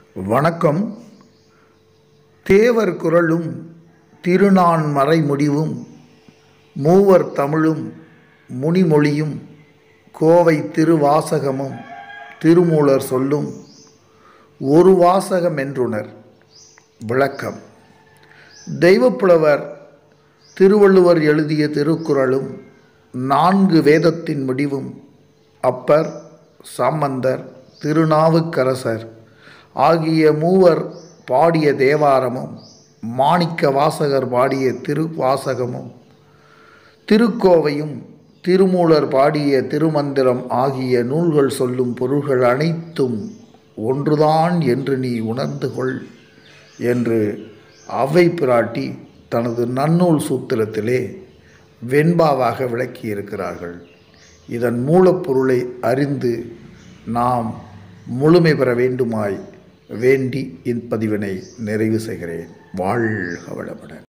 வணக்கம் தேவர் குரலும் திருநான் மறைமுடிவும் மூவர் தமிழும் முனிமொழியும் கோவை திருவாசகமும் திருமூலர் சொல்லும் ஒரு வாசகம் என்றுணர் விளக்கம் தெய்வப்புலவர் திருவள்ளுவர் எழுதிய திருக்குறளும் நான்கு வேதத்தின் முடிவும் அப்பர் சம்பந்தர் திருநாவுக்கரசர் ஆகிய மூவர் பாடிய தேவாரமும் மாணிக்க வாசகர் பாடிய திருவாசகமும் திருக்கோவையும் திருமூலர் பாடிய திருமந்திரம் ஆகிய நூல்கள் சொல்லும் பொருள்கள் அனைத்தும் ஒன்றுதான் என்று நீ உணர்ந்து கொள் என்று அவை பிராட்டி தனது நன்னூல் சூத்திரத்திலே வெண்பாவாக விளக்கியிருக்கிறார்கள் இதன் மூலப்பொருளை அறிந்து நாம் முழுமை பெற வேண்டுமாய் வேண்டி இப்பதிவினை நிறைவு செய்கிறேன் வாழ்க வளமுடன்